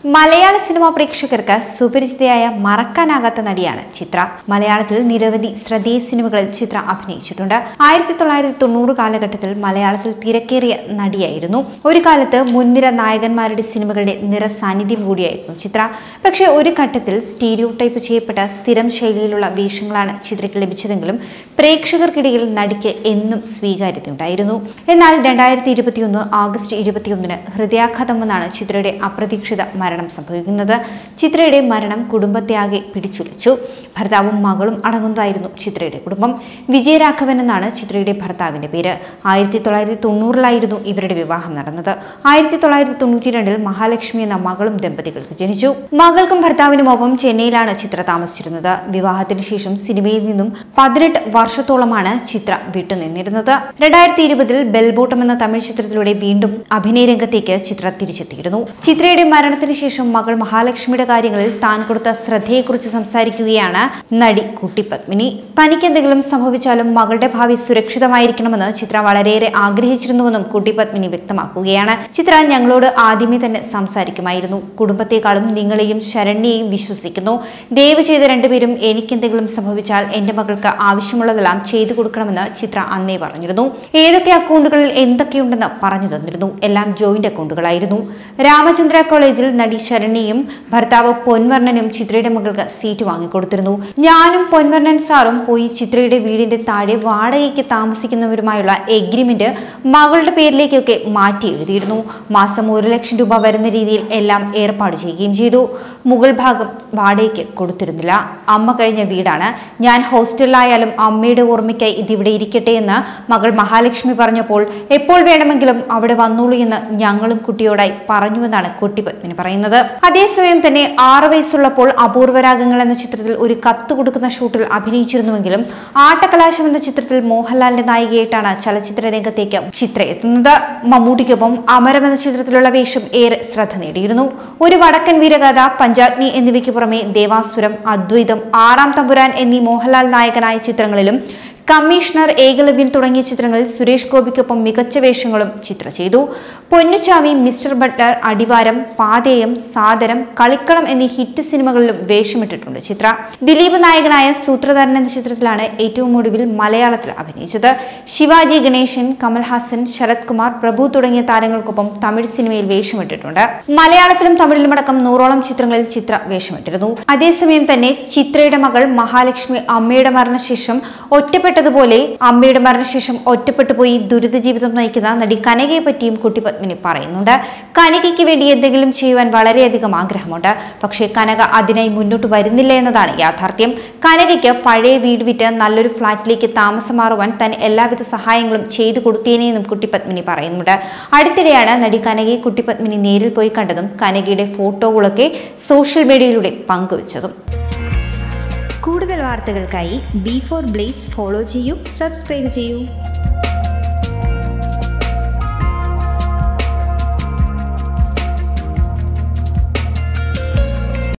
മലയാള സിനിമാ പ്രേക്ഷകർക്ക് സുപരിചിതയായ മറക്കാനാകാത്ത നടിയാണ് ചിത്ര മലയാളത്തിൽ നിരവധി ശ്രദ്ധേയ സിനിമകളിൽ ചിത്ര അഭിനയിച്ചിട്ടുണ്ട് ആയിരത്തി തൊള്ളായിരത്തി തൊണ്ണൂറ് കാലഘട്ടത്തിൽ മലയാളത്തിൽ തിരക്കേറിയ നടിയായിരുന്നു ഒരു കാലത്ത് മുൻനിര നായകന്മാരുടെ സിനിമകളുടെ നിറസാന്നിധ്യം കൂടിയായിരുന്നു ചിത്ര പക്ഷേ ഒരു ഘട്ടത്തിൽ സ്റ്റീരിയോ ടൈപ്പ് ചെയ്യപ്പെട്ട സ്ഥിരം ശൈലിയിലുള്ള വേഷങ്ങളാണ് ചിത്രയ്ക്ക് ലഭിച്ചതെങ്കിലും പ്രേക്ഷകർക്കിടയിൽ നടിക്ക് എന്നും സ്വീകാര്യതയുണ്ടായിരുന്നു എന്നാൽ രണ്ടായിരത്തി ഇരുപത്തിയൊന്ന് ആഗസ്റ്റ് ഇരുപത്തിയൊന്നിന് ഹൃദയാഘാതം വന്നാണ് ചിത്രയുടെ അപ്രതീക്ഷിത മരണം സംഭവിക്കുന്നത് ചിത്രയുടെ മരണം കുടുംബത്തെ ആകെ പിടിച്ചുലച്ചു ഭർത്താവും മകളും അടങ്ങുന്നതായിരുന്നു ചിത്രയുടെ കുടുംബം വിജയരാഘവൻ എന്നാണ് ചിത്രയുടെ ഭർത്താവിന്റെ പേര് ആയിരത്തി തൊള്ളായിരത്തി തൊണ്ണൂറിലായിരുന്നു ഇവരുടെ വിവാഹം നടന്നത് ആയിരത്തി തൊള്ളായിരത്തി തൊണ്ണൂറ്റി രണ്ടിൽ മഹാലക്ഷ്മി എന്ന മകളും ദമ്പതികൾക്ക് ജനിച്ചു മകൾക്കും ഭർത്താവിനുമൊപ്പം ചെന്നൈയിലാണ് ചിത്ര താമസിച്ചിരുന്നത് വിവാഹത്തിന് ശേഷം സിനിമയിൽ നിന്നും പതിനെട്ട് വർഷത്തോളമാണ് ചിത്ര വിട്ടുനിന്നിരുന്നത് രണ്ടായിരത്തി ഇരുപതിൽ ബെൽബോട്ടം എന്ന തമിഴ് ചിത്രത്തിലൂടെ വീണ്ടും അഭിനയ രംഗത്തേക്ക് ചിത്ര തിരിച്ചെത്തിയിരുന്നു ചിത്രയുടെ മരണത്തിന് ശേഷം മകൾ മഹാലക്ഷ്മിയുടെ കാര്യങ്ങളിൽ താൻ കൊടുത്ത ശ്രദ്ധയെക്കുറിച്ച് സംസാരിക്കുകയാണ് നടി കുട്ടി പത്മിനി തനിക്ക് എന്തെങ്കിലും സംഭവിച്ചാലും മകളുടെ ഭാവി സുരക്ഷിതമായിരിക്കണമെന്ന് ചിത്ര വളരെയേറെ ആഗ്രഹിച്ചിരുന്നുവെന്നും കുട്ടി പത്മിനി വ്യക്തമാക്കുകയാണ് ചിത്ര ഞങ്ങളോട് ആദ്യമേ തന്നെ സംസാരിക്കുമായിരുന്നു കുടുംബത്തെക്കാളും നിങ്ങളെയും ശരണ്യെയും വിശ്വസിക്കുന്നു ദയവ് ചെയ്ത് രണ്ടുപേരും എനിക്കെന്തെങ്കിലും സംഭവിച്ചാൽ എന്റെ മകൾക്ക് ആവശ്യമുള്ളതെല്ലാം ചെയ്തു കൊടുക്കണമെന്ന് ചിത്ര അന്നേ പറഞ്ഞിരുന്നു ഏതൊക്കെ അക്കൗണ്ടുകളിൽ എന്തൊക്കെയുണ്ടെന്ന് പറഞ്ഞു തന്നിരുന്നു എല്ലാം ജോയിന്റ് അക്കൗണ്ടുകളായിരുന്നു രാമചന്ദ്ര കോളേജിൽ നടി ശരണ്യയും ഭർത്താവ് പൊൻവർണ്ണനും ചിത്രയുടെ മകൾക്ക് സീറ്റ് വാങ്ങിക്കൊടുത്തിരുന്നു ഞാനും പൊൻവർണ്ണൻ സാറും പോയി ചിത്രയുടെ വീടിന്റെ താഴെ വാടകയ്ക്ക് താമസിക്കുന്നവരുമായുള്ള എഗ്രിമെന്റ് മകളുടെ പേരിലേക്കൊക്കെ മാറ്റി എഴുതിയിരുന്നു മാസം ഒരു ലക്ഷം രൂപ വരുന്ന രീതിയിൽ എല്ലാം ഏർപ്പാട് ചെയ്യുകയും ചെയ്തു മുകൾ ഭാഗം വാടകയ്ക്ക് കൊടുത്തിരുന്നില്ല അമ്മ കഴിഞ്ഞ വീടാണ് ഞാൻ ഹോസ്റ്റലിലായാലും അമ്മയുടെ ഓർമ്മയ്ക്കായി ഇതിവിടെ ഇരിക്കട്ടെ എന്ന് മകൾ മഹാലക്ഷ്മി പറഞ്ഞപ്പോൾ എപ്പോൾ വേണമെങ്കിലും അവിടെ വന്നോളൂ എന്ന് ഞങ്ങളും കുട്ടിയോടായി പറഞ്ഞുവെന്നാണ് കുട്ടി പത്മിനി പറയുന്നത് അതേസമയം തന്നെ ആറ് വയസ്സുള്ളപ്പോൾ അപൂർവരാഗങ്ങൾ എന്ന ചിത്രത്തിൽ ഒരു കത്ത് കൊടുക്കുന്ന ഷൂട്ടിൽ അഭിനയിച്ചിരുന്നുവെങ്കിലും ആട്ടകലാശം എന്ന ചിത്രത്തിൽ മോഹൻലാലിന്റെ നായികയായിട്ടാണ് ചലച്ചിത്ര രംഗത്തേക്ക് ചിത്ര എത്തുന്നത് മമ്മൂട്ടിക്കൊപ്പം അമരം എന്ന ചിത്രത്തിലുള്ള വേഷം ഏറെ ശ്രദ്ധ നേടിയിരുന്നു ഒരു വടക്കൻ വീരഗാഥ പഞ്ചാഗ്നി എന്നിവയ്ക്ക് പുറമെ ദേവാസുരം അദ്വൈതം ആറാം തമ്പുരാൻ എന്നീ മോഹൻലാൽ നായകനായ ചിത്രങ്ങളിലും കമ്മീഷണർ ഏകലവ്യൻ തുടങ്ങിയ ചിത്രങ്ങളിൽ സുരേഷ് ഗോപിക്കൊപ്പം മികച്ച വേഷങ്ങളും ചിത്ര ചെയ്തു പൊന്നുചാവി മിസ്റ്റർ ബട്ടർ അടിവാരം പാതേയം സാദരം കളിക്കളം എന്നീ ഹിറ്റ് സിനിമകളിലും വേഷമിട്ടിട്ടുണ്ട് ചിത്ര ദിലീപ് നായകനായ സൂത്രധാരൻ എന്ന ചിത്രത്തിലാണ് ഏറ്റവും ഒടുവിൽ മലയാളത്തിൽ അഭിനയിച്ചത് ശിവാജി ഗണേശൻ കമൽഹാസൻ ശരത് കുമാർ പ്രഭു തുടങ്ങിയ താരങ്ങൾക്കൊപ്പം തമിഴ് സിനിമയിൽ വേഷമിട്ടിട്ടുണ്ട് മലയാളത്തിലും തമിഴിലുമടക്കം നൂറോളം ചിത്രങ്ങളിൽ ചിത്ര വേഷമിട്ടിരുന്നു അതേസമയം തന്നെ ചിത്രയുടെ മകൾ മഹാലക്ഷ്മി അമ്മയുടെ മരണശേഷം ഒറ്റപ്പെട്ടതുപോലെ അമ്മയുടെ മരണശേഷം ഒറ്റപ്പെട്ടു പോയി ദുരിത ജീവിതം നയിക്കുന്ന നടി കനകയെ പറ്റിയും കുട്ടി പത്മിനി പറയുന്നുണ്ട് കനകയ്ക്ക് വേണ്ടി എന്തെങ്കിലും ചെയ്യുവാൻ വളരെയധികം ആഗ്രഹമുണ്ട് പക്ഷേ കനക അതിനായി മുന്നോട്ട് വരുന്നില്ല എന്നതാണ് യാഥാർത്ഥ്യം കനകയ്ക്ക് പഴയ വീട് വിറ്റ് നല്ലൊരു ഫ്ളാറ്റിലേക്ക് താമസം മാറുവാൻ താൻ എല്ലാവിധ സഹായങ്ങളും ചെയ്തു കൊടുത്തേനെന്നും കുട്ടി പത്മിനി പറയുന്നുണ്ട് അടുത്തിടെയാണ് നടി കനകയെ കുട്ടി പത്മിനി നേരിൽ പോയി കണ്ടതും കനകയുടെ ഫോട്ടോകളൊക്കെ സോഷ്യൽ മീഡിയയിലൂടെ പങ്കുവച്ചതും കൂടുതൽ വാർത്തകൾക്കായി ബി ഫോർ ബ്ലേസ് ഫോളോ ചെയ്യൂ സബ്സ്ക്രൈബ് ചെയ്യൂ